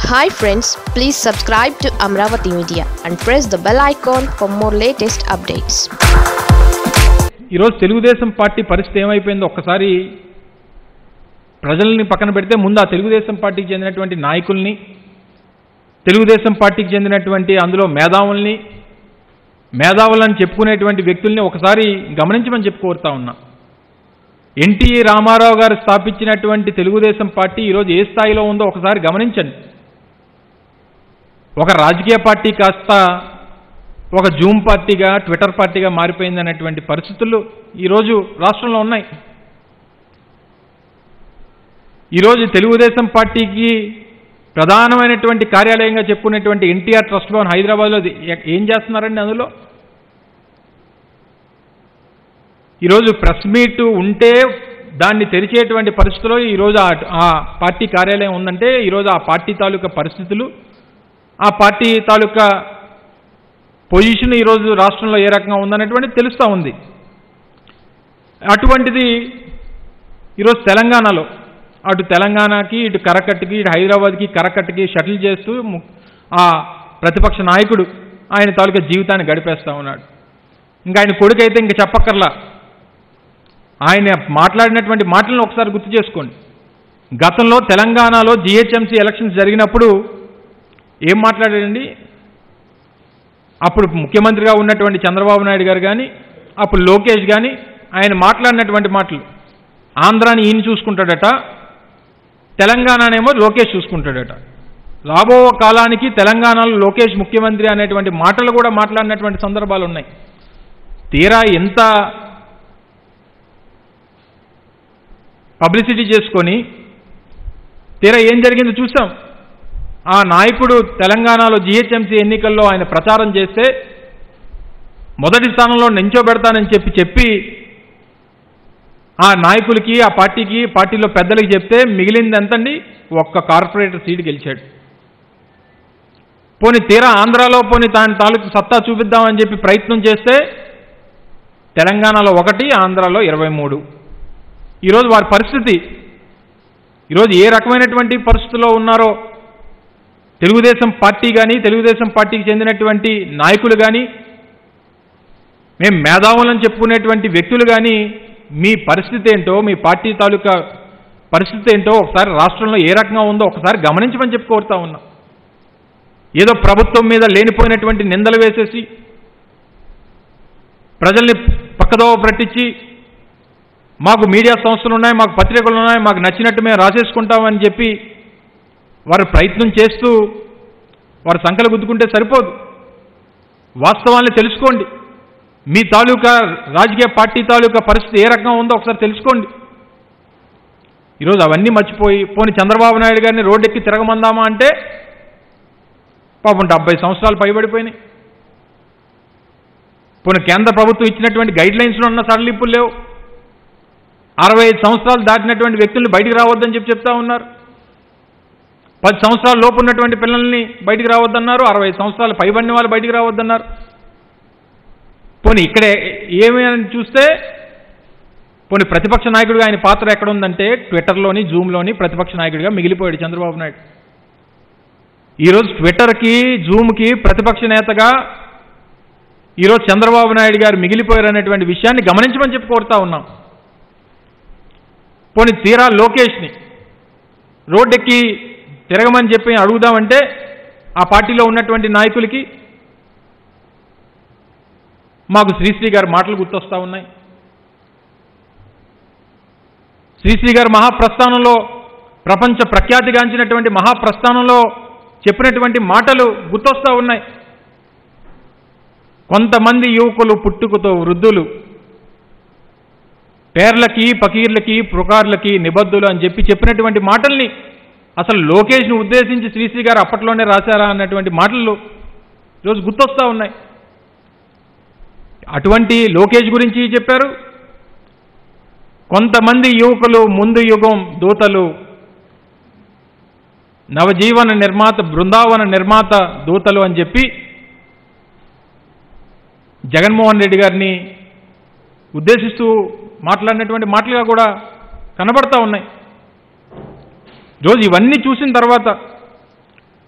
hi friends please subscribe to Amaravati media and press the bell icon for more latest updates ఈరోజు Telugu Desam party పరిస్థితి ఏమైపోయిందో ఒక్కసారి ప్రజల్ని పక్కన పెడితే ముందు ఆ తెలుగుదేశం పార్టీకి చెందినటువంటి నాయకుల్ని తెలుగుదేశం పార్టీకి చెందినటువంటి అందులో మేధావుల్ని మేధావులని చెప్పుకునేటువంటి వ్యక్తుల్ని ఒకసారి గమనించమని చెప్పుకోరుతా ఉన్నా ఎన్టీ రామారావు గారు స్థాపించినటువంటి తెలుగుదేశం పార్టీ ఈరోజు ఏ స్థాయిలో ఉందో ఒకసారి గమనించండి ఒక రాజకీయ పార్టీ కాస్త ఒక జూమ్ పార్టీగా ట్విట్టర్ పార్టీగా మారిపోయింది అనేటువంటి పరిస్థితులు ఈరోజు రాష్ట్రంలో ఉన్నాయి ఈరోజు తెలుగుదేశం పార్టీకి ప్రధానమైనటువంటి కార్యాలయంగా చెప్పుకునేటువంటి ఎన్టీఆర్ ట్రస్ట్ భవన్ హైదరాబాద్లో అది ఎ- ఏం చేస్తున్నారండి అందులో ఈరోజు ప్రెస్ మీట్ ఉంటే దాన్ని తెరిచేటువంటి పరిస్థితుల్లో ఈరోజు ఆ ఆ పార్టీ కార్యాలయం ఉందంటే ఈరోజు ఆ పార్టీ తాలూకా పరిస్థితులు ఆ పార్టీ తాలూకా పొజిషన్ ఈరోజు రాష్ట్రంలో ఏ రకంగా ఉందనేటువంటి తెలుస్తూ ఉంది అటువంటిది ఈరోజు తెలంగాణలో అటు తెలంగాణకి ఇటు కరకట్టుకి ఇటు హైదరాబాద్కి కరకట్టుకి షటిల్ చేస్తూ ము- ఆ ప్రతిపక్ష నాయకుడు ఆయన తాలూకా జీవితాన్ని గడిపేస్తూ ఉన్నాడు ఇంకా ఆయన కొడుకైతే ఇంక చెప్పక్కర్లా ఆయన మాట్లాడినటువంటి మాటలను ఒకసారి గుర్తు చేసుకోండి గతంలో తెలంగాణలో జిహెచ్ఎంసీ ఎలక్షన్స్ జరిగినప్పుడు ఏం మాట్లాడాడండి అప్పుడు ముఖ్యమంత్రిగా ఉన్నటువంటి చంద్రబాబు నాయుడు గారు కానీ అప్పుడు లోకేష్ కానీ ఆయన మాట్లాడినటువంటి మాటలు ఆంధ్రాని ఈయన చూసుకుంటాడట తెలంగాణనేమో లోకేష్ చూసుకుంటాడట రాబో కాలానికి తెలంగాణలో లోకేష్ ముఖ్యమంత్రి అనేటువంటి మాటలు కూడా మాట్లాడినటువంటి సందర్భాలు ఉన్నాయి తీరా ఎంత పబ్లిసిటీ చేసుకొని తీరా ఏం జరిగిందో చూసాం ఆ నాయకుడు తెలంగాణలో జిహెచ్ఎంసీ ఎన్నికల్లో ఆయన ప్రచారం చేస్తే మొదటి స్థానంలో నించోబెడతానని చెప్పి చెప్పి ఆ నాయకులకి ఆ పార్టీకి పార్టీలో పెద్దలకి చెప్తే మిగిలింది ఎంతండి ఒక్క కార్పొరేటర్ సీటు గెలిచాడు పోని తీరా ఆంధ్రాలో పోని దాని తాలూకు సత్తా చూపిద్దామని చెప్పి ప్రయత్నం చేస్తే తెలంగాణలో ఒకటి ఆంధ్రాలో ఇరవై మూడు ఈరోజు వారి పరిస్థితి ఈరోజు ఏ రకమైనటువంటి పరిస్థితుల్లో ఉన్నారో తెలుగుదేశం పార్టీ కానీ తెలుగుదేశం పార్టీకి చెందినటువంటి నాయకులు కానీ మేము మేధావులను చెప్పుకునేటువంటి వ్యక్తులు కానీ మీ పరిస్థితి ఏంటో మీ పార్టీ తాలూకా పరిస్థితి ఏంటో ఒకసారి రాష్ట్రంలో ఏ రకంగా ఉందో ఒకసారి గమనించమని చెప్పి కోరుతా ఉన్నా ఏదో ప్రభుత్వం మీద లేనిపోయినటువంటి నిందలు వేసేసి ప్రజల్ని పక్కదోవ పట్టించి మాకు మీడియా సంస్థలు ఉన్నాయి మాకు పత్రికలు ఉన్నాయి మాకు నచ్చినట్టు మేము రాసేసుకుంటామని చెప్పి వారు ప్రయత్నం చేస్తూ వారు సంకలు గుద్దుకుంటే సరిపోదు వాస్తవాన్ని తెలుసుకోండి మీ తాలూకా రాజకీయ పార్టీ తాలూకా పరిస్థితి ఏ రకంగా ఉందో ఒకసారి తెలుసుకోండి ఈరోజు అవన్నీ మర్చిపోయి పోని చంద్రబాబు నాయుడు గారిని రోడ్డెక్కి తిరగమందామా అంటే పాపం డెబ్బై సంవత్సరాలు పైబడిపోయినాయి పోనీ కేంద్ర ప్రభుత్వం ఇచ్చినటువంటి గైడ్ లైన్స్లో ఉన్న సడలింపులు లేవు అరవై ఐదు సంవత్సరాలు దాటినటువంటి వ్యక్తుల్ని బయటికి రావద్దని చెప్పి చెప్తా ఉన్నారు పది సంవత్సరాల లోపు ఉన్నటువంటి పిల్లల్ని బయటికి రావద్దన్నారు అరవై సంవత్సరాలు పైబడిన వాళ్ళు బయటికి రావద్దన్నారు పోనీ ఇక్కడే ఏమి అని చూస్తే పోనీ ప్రతిపక్ష నాయకుడిగా ఆయన పాత్ర ఎక్కడ ఉందంటే ట్విట్టర్లోని జూమ్లోని ప్రతిపక్ష నాయకుడిగా మిగిలిపోయాడు చంద్రబాబు నాయుడు ఈరోజు ట్విట్టర్కి జూమ్కి ప్రతిపక్ష నేతగా ఈరోజు చంద్రబాబు నాయుడు గారు మిగిలిపోయారు అనేటువంటి విషయాన్ని గమనించమని చెప్పి కోరుతా ఉన్నాం పోనీ తీరా లోకేష్ని రోడ్డెక్కి తిరగమని చెప్పి అడుగుదామంటే ఆ పార్టీలో ఉన్నటువంటి నాయకులకి మాకు శ్రీశ్రీ గారి మాటలు గుర్తొస్తా ఉన్నాయి శ్రీశ్రీ గారి మహాప్రస్థానంలో ప్రపంచ ప్రఖ్యాతిగాంచినటువంటి మహాప్రస్థానంలో చెప్పినటువంటి మాటలు గుర్తొస్తా ఉన్నాయి కొంతమంది యువకులు పుట్టుకతో వృద్ధులు పేర్లకి పకీర్లకి పుకార్లకి నిబద్ధులు అని చెప్పి చెప్పినటువంటి మాటల్ని అసలు లోకేష్ను ఉద్దేశించి శ్రీశ్రీ గారు అప్పట్లోనే రాశారా అన్నటువంటి మాటలు ఈరోజు గుర్తొస్తా ఉన్నాయి అటువంటి లోకేష్ గురించి చెప్పారు కొంతమంది యువకులు ముందు యుగం దూతలు నవజీవన నిర్మాత బృందావన నిర్మాత దూతలు అని చెప్పి జగన్మోహన్ రెడ్డి గారిని ఉద్దేశిస్తూ మాట్లాడినటువంటి మాటలుగా కూడా కనబడతా ఉన్నాయి రోజు ఇవన్నీ చూసిన తర్వాత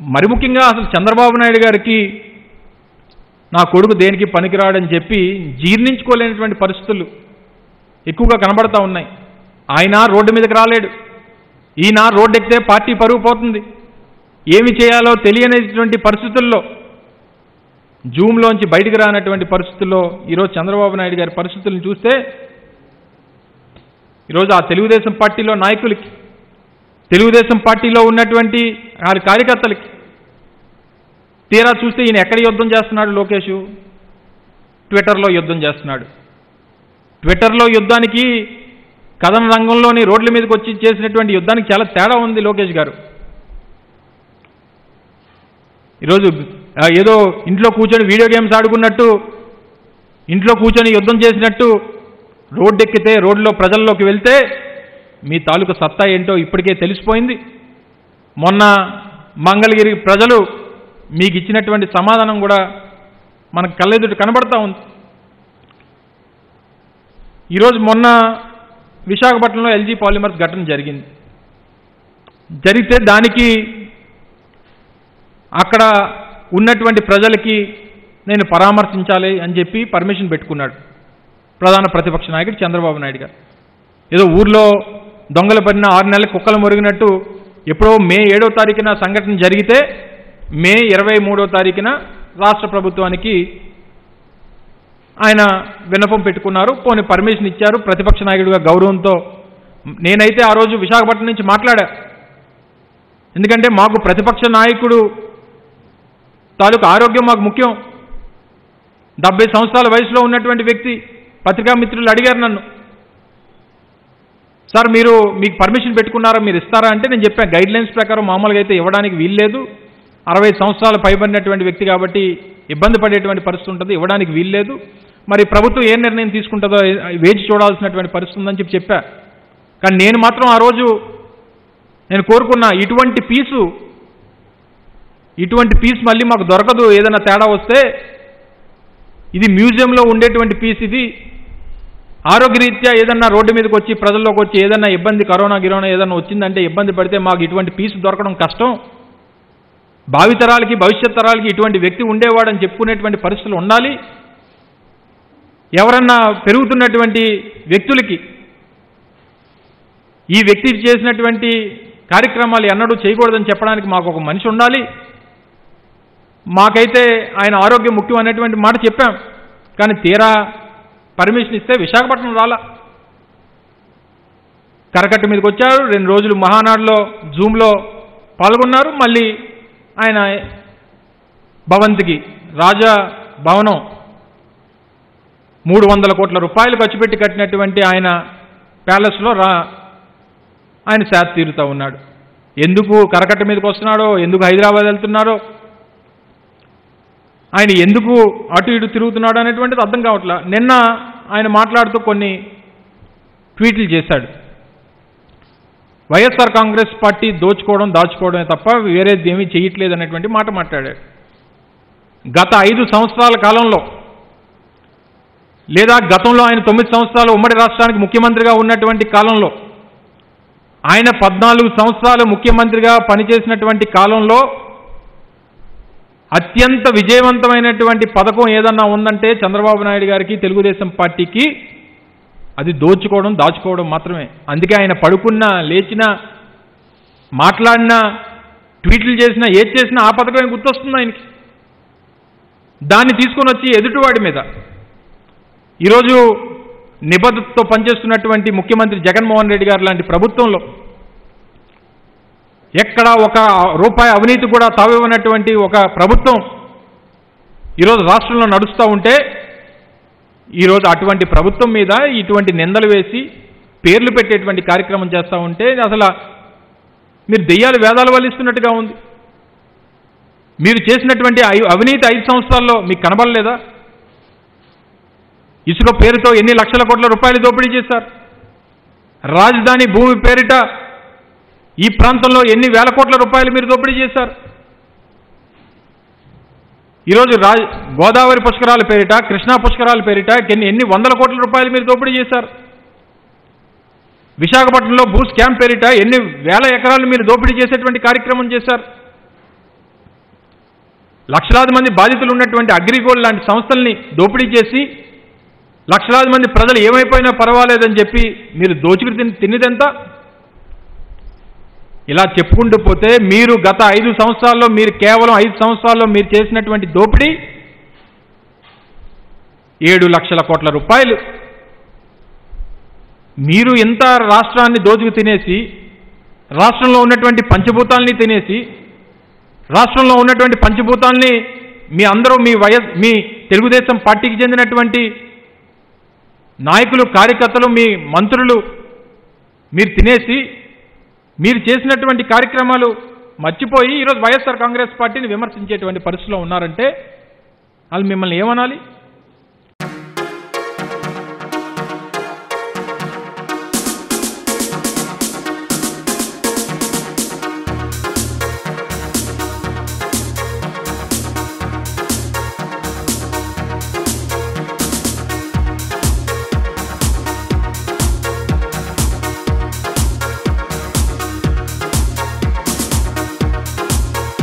మరి ముఖ్యంగా అసలు చంద్రబాబు నాయుడు గారికి నా కొడుకు దేనికి పనికిరాడని చెప్పి జీర్ణించుకోలేనటువంటి పరిస్థితులు ఎక్కువగా కనబడతా ఉన్నాయి ఆయన రోడ్డు మీదకి రాలేడు ఈయన రోడ్డు ఎక్కితే పార్టీ పరుగు పోతుంది ఏమి చేయాలో తెలియనటువంటి పరిస్థితుల్లో జూమ్లోంచి బయటికి రానటువంటి పరిస్థితుల్లో ఈరోజు చంద్రబాబు నాయుడు గారి పరిస్థితులను చూస్తే ఈరోజు ఆ తెలుగుదేశం పార్టీలో నాయకులకి తెలుగుదేశం పార్టీలో ఉన్నటువంటి వారి కార్యకర్తలకి తీరా చూస్తే ఈయన ఎక్కడ యుద్ధం చేస్తున్నాడు లోకేష్ ట్విట్టర్లో యుద్ధం చేస్తున్నాడు ట్విట్టర్లో యుద్ధానికి కథన రంగంలోని రోడ్ల మీదకి వచ్చి చేసినటువంటి యుద్ధానికి చాలా తేడా ఉంది లోకేష్ గారు ఈరోజు ఆ, ఏదో ఇంట్లో కూర్చొని వీడియో గేమ్స్ ఆడుకున్నట్టు ఇంట్లో కూర్చొని యుద్ధం చేసినట్టు రోడ్డు ఎక్కితే రోడ్లో ప్రజల్లోకి వెళ్తే మీ తాలూకు సత్తా ఏంటో ఇప్పటికే తెలిసిపోయింది మొన్న మంగళగిరి ప్రజలు మీకు ఇచ్చినటువంటి సమాధానం కూడా మనకు కళ్ళెదుటి కనబడతా ఉంది ఈరోజు మొన్న విశాఖపట్నంలో ఎల్జీ పాలిమర్స్ ఘటన జరిగింది జరిగితే దానికి అక్కడ ఉన్నటువంటి ప్రజలకి నేను పరామర్శించాలి అని చెప్పి పర్మిషన్ పెట్టుకున్నాడు ప్రధాన ప్రతిపక్ష నాయకుడు చంద్రబాబు నాయుడు గారు ఏదో ఊర్లో దొంగలు పడిన ఆరు నెలల కుక్కలు మురిగినట్టు ఎప్పుడో మే ఏడో తారీఖున సంఘటన జరిగితే మే ఇరవై మూడో తారీఖున రాష్ట్ర ప్రభుత్వానికి ఆయన విన్నపం పెట్టుకున్నారు పోనీ పర్మిషన్ ఇచ్చారు ప్రతిపక్ష నాయకుడిగా గౌరవంతో నేనైతే ఆ రోజు విశాఖపట్నం నుంచి మాట్లాడా ఎందుకంటే మాకు ప్రతిపక్ష నాయకుడు తాలూకు ఆరోగ్యం మాకు ముఖ్యం డెబ్బై సంవత్సరాల వయసులో ఉన్నటువంటి వ్యక్తి పత్రికా మిత్రులు అడిగారు నన్ను సార్ మీరు మీకు పర్మిషన్ పెట్టుకున్నారా మీరు ఇస్తారా అంటే నేను చెప్పాను గైడ్ లైన్స్ ప్రకారం మామూలుగా అయితే ఇవ్వడానికి వీల్లేదు అరవై సంవత్సరాలు పైబడినటువంటి వ్యక్తి కాబట్టి ఇబ్బంది పడేటువంటి పరిస్థితి ఉంటుంది ఇవ్వడానికి వీల్లేదు మరి ప్రభుత్వం ఏ నిర్ణయం తీసుకుంటుందో వేచి చూడాల్సినటువంటి పరిస్థితి ఉందని చెప్పి చెప్పా కానీ నేను మాత్రం ఆ రోజు నేను కోరుకున్న ఇటువంటి పీసు ఇటువంటి పీస్ మళ్ళీ మాకు దొరకదు ఏదైనా తేడా వస్తే ఇది మ్యూజియంలో ఉండేటువంటి పీస్ ఇది ఆరోగ్యరీత్యా ఏదన్నా రోడ్డు మీదకి వచ్చి ప్రజల్లోకి వచ్చి ఏదన్నా ఇబ్బంది కరోనా గిరోనా ఏదన్నా వచ్చిందంటే ఇబ్బంది పడితే మాకు ఇటువంటి పీసు దొరకడం కష్టం భావితరాలకి భవిష్యత్ తరాలకి ఇటువంటి వ్యక్తి ఉండేవాడని చెప్పుకునేటువంటి పరిస్థితులు ఉండాలి ఎవరన్నా పెరుగుతున్నటువంటి వ్యక్తులకి ఈ వ్యక్తి చేసినటువంటి కార్యక్రమాలు ఎన్నడూ చేయకూడదని చెప్పడానికి మాకు ఒక మనిషి ఉండాలి మాకైతే ఆయన ఆరోగ్యం ముఖ్యం అనేటువంటి మాట చెప్పాం కానీ తీరా పర్మిషన్ ఇస్తే విశాఖపట్నం రాలా కరకట్ట మీదకి వచ్చారు రెండు రోజులు మహానాడులో జూమ్లో పాల్గొన్నారు మళ్ళీ ఆయన భవంతికి రాజా భవనం మూడు వందల కోట్ల రూపాయలు ఖర్చు పెట్టి కట్టినటువంటి ఆయన ప్యాలెస్లో రా ఆయన శాత తీరుతూ ఉన్నాడు ఎందుకు కరకట్ట మీదకి వస్తున్నాడో ఎందుకు హైదరాబాద్ వెళ్తున్నాడో ఆయన ఎందుకు అటు ఇటు తిరుగుతున్నాడు అనేటువంటిది అర్థం కావట్లా నిన్న ఆయన మాట్లాడుతూ కొన్ని ట్వీట్లు చేశాడు వైఎస్ఆర్ కాంగ్రెస్ పార్టీ దోచుకోవడం దాచుకోవడమే తప్ప వేరేది ఏమీ చేయట్లేదు అనేటువంటి మాట మాట్లాడాడు గత ఐదు సంవత్సరాల కాలంలో లేదా గతంలో ఆయన తొమ్మిది సంవత్సరాలు ఉమ్మడి రాష్ట్రానికి ముఖ్యమంత్రిగా ఉన్నటువంటి కాలంలో ఆయన పద్నాలుగు సంవత్సరాలు ముఖ్యమంత్రిగా పనిచేసినటువంటి కాలంలో అత్యంత విజయవంతమైనటువంటి పథకం ఏదన్నా ఉందంటే చంద్రబాబు నాయుడు గారికి తెలుగుదేశం పార్టీకి అది దోచుకోవడం దాచుకోవడం మాత్రమే అందుకే ఆయన పడుకున్నా లేచినా మాట్లాడినా ట్వీట్లు చేసినా ఏది చేసినా ఆ పథకమే గుర్తొస్తుంది ఆయనకి దాన్ని తీసుకొని వచ్చి ఎదుటివాడి మీద ఈరోజు నిబద్ధతతో పనిచేస్తున్నటువంటి ముఖ్యమంత్రి జగన్మోహన్ రెడ్డి గారు లాంటి ప్రభుత్వంలో ఎక్కడ ఒక రూపాయి అవినీతి కూడా తావివ్వనటువంటి ఒక ప్రభుత్వం ఈరోజు రాష్ట్రంలో నడుస్తూ ఉంటే ఈరోజు అటువంటి ప్రభుత్వం మీద ఇటువంటి నిందలు వేసి పేర్లు పెట్టేటువంటి కార్యక్రమం చేస్తూ ఉంటే అసలు మీరు దెయ్యాలు వేదాలు వల్లిస్తున్నట్టుగా ఉంది మీరు చేసినటువంటి ఐ- అవినీతి ఐదు సంవత్సరాల్లో మీకు కనబడలేదా ఇసుక పేరుతో ఎన్ని లక్షల కోట్ల రూపాయలు దోపిడీ చేశారు రాజధాని భూమి పేరిట ఈ ప్రాంతంలో ఎన్ని వేల కోట్ల రూపాయలు మీరు దోపిడీ చేశారు ఈరోజు రా గోదావరి పుష్కరాల పేరిట కృష్ణా పుష్కరాల పేరిట ఎన్ని ఎన్ని వందల కోట్ల రూపాయలు మీరు దోపిడీ చేశారు విశాఖపట్నంలో భూ స్కామ్ పేరిట ఎన్ని వేల ఎకరాలు మీరు దోపిడీ చేసేటువంటి కార్యక్రమం చేశారు లక్షలాది మంది బాధితులు ఉన్నటువంటి అగ్రిగోల్డ్ లాంటి సంస్థల్ని దోపిడీ చేసి లక్షలాది మంది ప్రజలు ఏమైపోయినా పర్వాలేదని చెప్పి మీరు దోచుకు తిని తిన్నదెంత ఇలా చెప్పుకుంటూ పోతే మీరు గత ఐదు సంవత్సరాల్లో మీరు కేవలం ఐదు సంవత్సరాల్లో మీరు చేసినటువంటి దోపిడీ ఏడు లక్షల కోట్ల రూపాయలు మీరు ఎంత రాష్ట్రాన్ని దోచుకు తినేసి రాష్ట్రంలో ఉన్నటువంటి పంచభూతాల్ని తినేసి రాష్ట్రంలో ఉన్నటువంటి పంచభూతాల్ని మీ అందరూ మీ వయస్ మీ తెలుగుదేశం పార్టీకి చెందినటువంటి నాయకులు కార్యకర్తలు మీ మంత్రులు మీరు తినేసి మీరు చేసినటువంటి కార్యక్రమాలు మర్చిపోయి ఈరోజు వైఎస్ఆర్ కాంగ్రెస్ పార్టీని విమర్శించేటువంటి పరిస్థితిలో ఉన్నారంటే వాళ్ళు మిమ్మల్ని ఏమనాలి